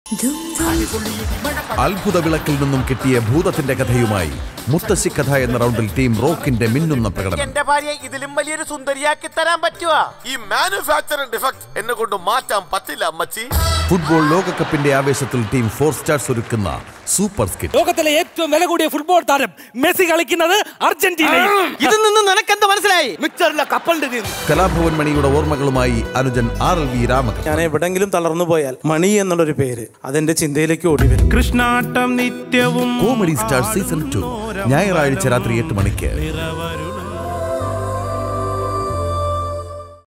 അത്ഭുത വിളക്കിൽ നിന്നും കിട്ടിയ ഭൂതത്തിന്റെ കഥയുമായി മുത്തശ്ശി കഥ എന്ന റൗണ്ടിൽ ടീം റോക്കിന്റെ മിന്നുന്ന പ്രകടനം എന്റെ ഭാര്യ ഇതിലും വലിയൊരു സുന്ദരിയാക്കി തരാൻ പറ്റുവാ ഈ മാനുഫാക്ചറിംഗ് ഡിഫക്ട് എന്നെ കൊണ്ട് മാറ്റാൻ പറ്റില്ല അമ്മച്ചി ഫുട്ബോൾ ലോകകപ്പിന്റെ ആവേശത്തിൽ ടീം ഫോർ സ്റ്റാർസ് ഒരുക്കുന്ന സൂപ്പർ സ്കിറ്റ് ലോകത്തിലെ ഏറ്റവും വില കൂടിയ ഫുട്ബോൾ താരം മെസ്സി കളിക്കുന്നത് അർജന്റീനയിൽ ഇതിൽ നിന്ന് നിനക്കെന്ത് മനസ്സിലായി മിക്സറിലെ കപ്പലിന്റെ തീർന്നു കലാഭവൻ മണിയുടെ ഓർമ്മകളുമായി അനുജൻ ആർ എൽ വി രാമകൃഷ്ണൻ ഞാൻ എവിടെങ്കിലും തളർന്നു പോയാൽ മണി എന്നുള്ളൊരു പേര് അതെന്റെ ചിന്തയിലേക്ക് ഓടി വരും കൃഷ്ണാട്ടം നിത്യവും കോമഡി സ്റ്റാർ സീസൺ ടു ഞായറാഴ്ച രാത്രി എട്ട് മണിക്ക് നിറവരും